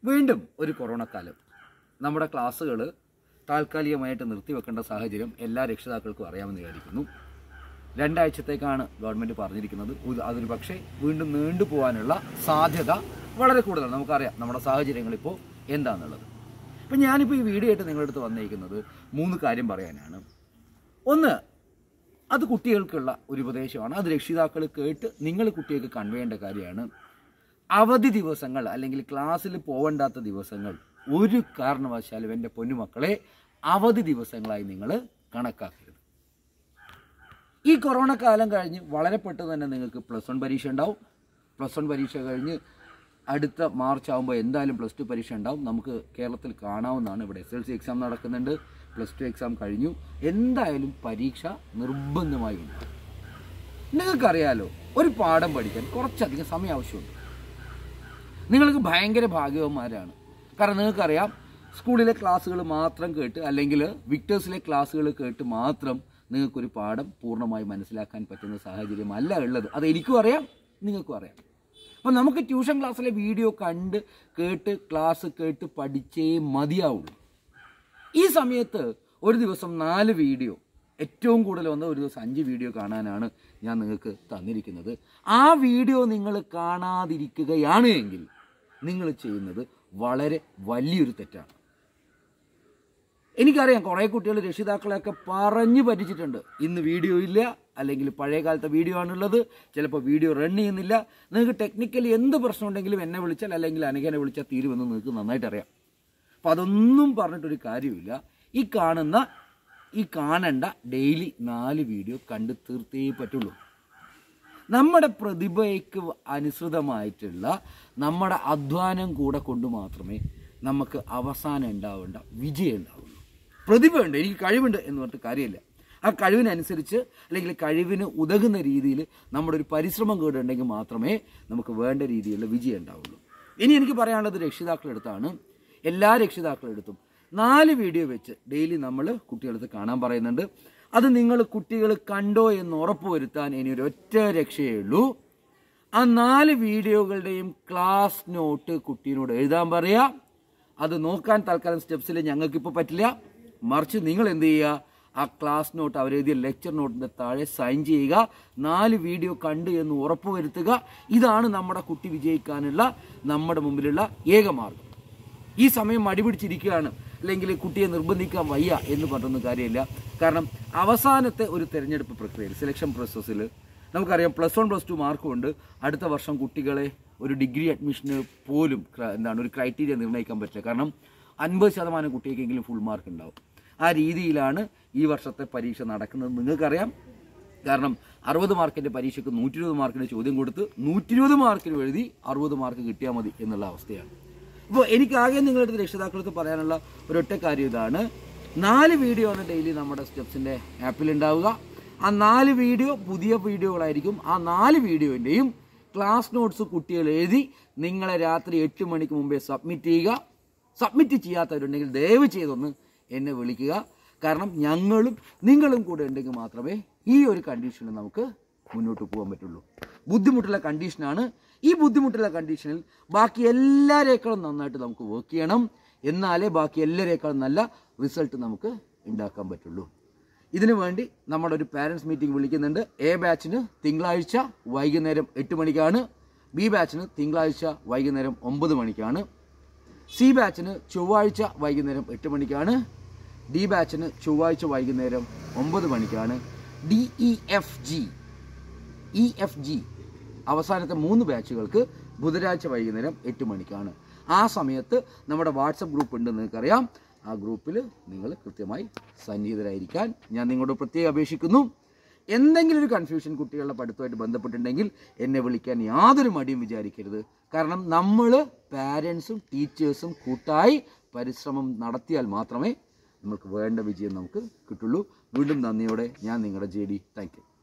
വീണ്ടും ഒരു കൊറോണ കാലം നമ്മുടെ ക്ലാസ്സുകൾ താൽക്കാലികമായിട്ട് നിർത്തിവെക്കേണ്ട സാഹചര്യം എല്ലാ രക്ഷിതാക്കൾക്കും അറിയാമെന്ന് വിചാരിക്കുന്നു രണ്ടാഴ്ചത്തേക്കാണ് ഗവൺമെൻറ് പറഞ്ഞിരിക്കുന്നത് ഇത് അതൊരു പക്ഷേ വീണ്ടും നീണ്ടു പോകാനുള്ള സാധ്യത വളരെ കൂടുതലാണ് നമുക്കറിയാം നമ്മുടെ സാഹചര്യങ്ങൾ ഇപ്പോൾ എന്താണെന്നുള്ളത് അപ്പം ഞാനിപ്പോൾ ഈ വീഡിയോ ആയിട്ട് നിങ്ങളുടെ അടുത്ത് വന്നിരിക്കുന്നത് മൂന്ന് കാര്യം പറയാനാണ് ഒന്ന് അത് കുട്ടികൾക്കുള്ള ഒരു ഉപദേശമാണ് അത് രക്ഷിതാക്കൾ കേട്ട് നിങ്ങൾ കുട്ടികൾക്ക് കൺവേ ചെയ്യേണ്ട കാര്യമാണ് അവധി ദിവസങ്ങൾ അല്ലെങ്കിൽ ക്ലാസ്സിൽ പോകണ്ടാത്ത ദിവസങ്ങൾ ഒരു കാരണവശാലും എൻ്റെ പൊന്നുമക്കളെ അവധി ദിവസങ്ങളായി നിങ്ങൾ കണക്കാക്കരുത് ഈ കൊറോണ കാലം കഴിഞ്ഞ് വളരെ പെട്ടെന്ന് തന്നെ നിങ്ങൾക്ക് പ്ലസ് വൺ പരീക്ഷ ഉണ്ടാവും പ്ലസ് വൺ പരീക്ഷ കഴിഞ്ഞ് അടുത്ത മാർച്ച് ആകുമ്പോൾ എന്തായാലും പ്ലസ് ടു പരീക്ഷ ഉണ്ടാവും നമുക്ക് കേരളത്തിൽ കാണാവുന്നതാണ് ഇവിടെ എസ് എൽ സി എക്സാം നടക്കുന്നുണ്ട് പ്ലസ് ടു എക്സാം കഴിഞ്ഞു എന്തായാലും പരീക്ഷ നിർബന്ധമായി ഉണ്ടാവും നിങ്ങൾക്കറിയാലോ ഒരു പാഠം പഠിക്കാൻ കുറച്ചധികം സമയം ആവശ്യമുണ്ട് നിങ്ങൾക്ക് ഭയങ്കര ഭാഗ്യവന്മാരാണ് കാരണം നിങ്ങൾക്കറിയാം സ്കൂളിലെ ക്ലാസ്സുകൾ മാത്രം കേട്ട് അല്ലെങ്കിൽ വിക്ടേഴ്സിലെ ക്ലാസ്സുകൾ കേട്ട് മാത്രം നിങ്ങൾക്കൊരു പാഠം പൂർണ്ണമായി മനസ്സിലാക്കാൻ പറ്റുന്ന സാഹചര്യമല്ല ഉള്ളത് അത് എനിക്കും അറിയാം നിങ്ങൾക്കും അറിയാം അപ്പം നമുക്ക് ട്യൂഷൻ ക്ലാസ്സിലെ വീഡിയോ കണ്ട് കേട്ട് ക്ലാസ് കേട്ട് പഠിച്ചേ മതിയാവുള്ളൂ ഈ സമയത്ത് ഒരു ദിവസം നാല് വീഡിയോ ഏറ്റവും കൂടുതൽ വന്ന ഒരു ദിവസം അഞ്ച് വീഡിയോ കാണാനാണ് ഞാൻ നിങ്ങൾക്ക് തന്നിരിക്കുന്നത് ആ വീഡിയോ നിങ്ങൾ കാണാതിരിക്കുകയാണ് എങ്കിൽ നിങ്ങൾ ചെയ്യുന്നത് വളരെ വലിയൊരു തെറ്റാണ് എനിക്കറിയാം കുറേ കുട്ടികൾ രക്ഷിതാക്കളെയൊക്കെ പറഞ്ഞു പറ്റിച്ചിട്ടുണ്ട് ഇന്ന് വീഡിയോ ഇല്ല അല്ലെങ്കിൽ പഴയ കാലത്തെ വീഡിയോ ആണുള്ളത് ചിലപ്പോൾ വീഡിയോ റൺ ചെയ്യുന്നില്ല നിങ്ങൾക്ക് ടെക്നിക്കലി എന്ത് പ്രശ്നം ഉണ്ടെങ്കിലും എന്നെ വിളിച്ചാൽ അല്ലെങ്കിൽ അനഘനെ വിളിച്ചാൽ തീരുമെന്ന് നിങ്ങൾക്ക് നന്നായിട്ട് അറിയാം അപ്പം അതൊന്നും പറഞ്ഞിട്ടൊരു കാര്യമില്ല ഈ കാണുന്ന ഈ കാണേണ്ട ഡെയിലി നാല് വീഡിയോ കണ്ട് തീർത്തേ പറ്റുള്ളൂ നമ്മുടെ പ്രതിഭയ്ക്ക് അനുസൃതമായിട്ടുള്ള നമ്മുടെ അധ്വാനം കൂടെ കൊണ്ട് മാത്രമേ നമുക്ക് അവസാനം ഉണ്ടാവേണ്ട വിജയം ഉണ്ടാവുള്ളൂ പ്രതിഭയുണ്ട് എനിക്ക് കഴിവുണ്ട് എന്ന് പറഞ്ഞിട്ട് കാര്യമില്ല ആ കഴിവിനനുസരിച്ച് അല്ലെങ്കിൽ കഴിവിന് ഉതകുന്ന രീതിയിൽ നമ്മുടെ ഒരു പരിശ്രമം കൂടെ ഉണ്ടെങ്കിൽ മാത്രമേ നമുക്ക് വേണ്ട രീതിയിലുള്ള വിജയം ഉണ്ടാവുള്ളൂ ഇനി എനിക്ക് പറയാനുള്ളത് രക്ഷിതാക്കളെടുത്താണ് എല്ലാ രക്ഷിതാക്കളെടുത്തും നാല് വീഡിയോ വെച്ച് ഡെയിലി നമ്മൾ കുട്ടികളടുത്ത് കാണാൻ പറയുന്നുണ്ട് അത് നിങ്ങൾ കുട്ടികൾ കണ്ടോ എന്ന് ഉറപ്പുവരുത്താൻ ഇനി ഒരു ഒറ്റ രക്ഷയേ ഉള്ളൂ ആ നാല് വീഡിയോകളുടെയും ക്ലാസ് നോട്ട് കുട്ടീനോട് എഴുതാൻ പറയാം അത് നോക്കാൻ തൽക്കാലം സ്റ്റെപ്സിൽ ഞങ്ങൾക്കിപ്പോൾ പറ്റില്ല മറിച്ച് നിങ്ങൾ എന്ത് ചെയ്യുക ആ ക്ലാസ് നോട്ട് അവരെഴുതിയ ലെക്ചർ നോട്ടിൻ്റെ താഴെ സൈൻ ചെയ്യുക നാല് വീഡിയോ കണ്ടു എന്ന് ഉറപ്പുവരുത്തുക ഇതാണ് നമ്മുടെ കുട്ടി വിജയിക്കാനുള്ള നമ്മുടെ മുമ്പിലുള്ള ഏക മാർഗം ഈ സമയം മടി പിടിച്ചിരിക്കുകയാണ് അല്ലെങ്കിൽ കുട്ടിയെ നിർബന്ധിക്കാൻ വയ്യ എന്ന് പറഞ്ഞൊന്നും കാര്യമില്ല കാരണം അവസാനത്തെ ഒരു തെരഞ്ഞെടുപ്പ് പ്രക്രിയയിൽ സെലക്ഷൻ പ്രോസസ്സിൽ നമുക്കറിയാം plus one plus two mark കൊണ്ട് അടുത്ത വർഷം കുട്ടികളെ ഒരു ഡിഗ്രി അഡ്മിഷന് പോലും ക്ര- എന്താണ് ഒരു ക്രൈറ്റീരിയ നിർണ്ണയിക്കാൻ പറ്റില്ല കാരണം അൻപത് ശതമാനം കുട്ടികൾക്കെങ്കിലും ഫുൾ മാർക്ക് ഉണ്ടാവും ആ രീതിയിലാണ് ഈ വർഷത്തെ പരീക്ഷ നടക്കുന്നത് നിങ്ങൾക്കറിയാം കാരണം അറുപത് മാർക്കിൻ്റെ പരീക്ഷയ്ക്ക് നൂറ്റി ഇരുപത് മാർക്കിൻ്റെ ചോദ്യം കൊടുത്ത് നൂറ്റി ഇരുപത് മാർക്കിന് എഴുതി അറുപത് മാർക്ക് കിട്ടിയാൽ മതി എന്നുള്ള അവസ്ഥയാണ് ഇപ്പോൾ എനിക്കാകെ നിങ്ങളുടെ അടുത്ത് രക്ഷിതാക്കൾക്ക് പറയാനുള്ള ഒരൊറ്റ കാര്യം ഇതാണ് നാല് വീഡിയോ ആണ് ഡെയിലി നമ്മുടെ സ്റ്റെപ്സിൻ്റെ ആപ്പിൽ ഉണ്ടാവുക ആ നാല് വീഡിയോ പുതിയ വീഡിയോകളായിരിക്കും ആ നാല് വീഡിയോൻ്റെയും ക്ലാസ് നോട്ട്സ് കുട്ടികൾ എഴുതി നിങ്ങളെ രാത്രി എട്ട് മണിക്ക് മുമ്പേ സബ്മിറ്റ് ചെയ്യുക സബ്മിറ്റ് ചെയ്യാത്തവരുണ്ടെങ്കിൽ ദയവ് ചെയ്തൊന്ന് എന്നെ വിളിക്കുക കാരണം ഞങ്ങളും നിങ്ങളും കൂടെ ഉണ്ടെങ്കിൽ മാത്രമേ ഈ ഒരു കണ്ടീഷനിൽ നമുക്ക് മുന്നോട്ട് പോകാൻ പറ്റുള്ളൂ ബുദ്ധിമുട്ടുള്ള കണ്ടീഷനാണ് ഈ ബുദ്ധിമുട്ടുള്ള കണ്ടീഷനിൽ ബാക്കി എല്ലാവരേക്കാളും നന്നായിട്ട് നമുക്ക് വർക്ക് ചെയ്യണം എന്നാലേ ബാക്കി എല്ലാവരേക്കാളും നല്ല റിസൾട്ട് നമുക്ക് ഉണ്ടാക്കാൻ പറ്റുള്ളൂ ഇതിനു വേണ്ടി നമ്മുടെ ഒരു പാരൻസ് മീറ്റിംഗ് വിളിക്കുന്നുണ്ട് എ ബാച്ചിന് തിങ്കളാഴ്ച വൈകുന്നേരം എട്ട് മണിക്കാണ് ബി ബാച്ചിന് തിങ്കളാഴ്ച വൈകുന്നേരം ഒമ്പത് മണിക്കാണ് സി ബാച്ചിന് ചൊവ്വാഴ്ച വൈകുന്നേരം എട്ട് മണിക്കാണ് ഡി ബാച്ചിന് ചൊവ്വാഴ്ച വൈകുന്നേരം ഒമ്പത് മണിക്കാണ് D E F G E F G അവസാനത്തെ മൂന്ന് ബാച്ചുകൾക്ക് ബുധനാഴ്ച വൈകുന്നേരം എട്ട് മണിക്കാണ് ആ സമയത്ത് നമ്മുടെ വാട്സപ്പ് ഗ്രൂപ്പ് ഉണ്ട് നിങ്ങൾക്കറിയാം ആ ഗ്രൂപ്പിൽ നിങ്ങൾ കൃത്യമായി സന്നിഹിതരായിരിക്കാൻ ഞാൻ നിങ്ങളോട് പ്രത്യേകം അപേക്ഷിക്കുന്നു എന്തെങ്കിലും ഒരു കൺഫ്യൂഷൻ കുട്ടികളുടെ പഠിത്തമായിട്ട് ബന്ധപ്പെട്ടിട്ടുണ്ടെങ്കിൽ എന്നെ വിളിക്കാൻ യാതൊരു മടിയും വിചാരിക്കരുത് കാരണം നമ്മൾ പാരൻസും ടീച്ചേഴ്സും കൂട്ടായി പരിശ്രമം നടത്തിയാൽ മാത്രമേ നമുക്ക് വേണ്ട വിജയം നമുക്ക് കിട്ടുള്ളൂ വീണ്ടും നന്ദിയോടെ ഞാൻ നിങ്ങളുടെ ജെ ഡി താങ്ക് യു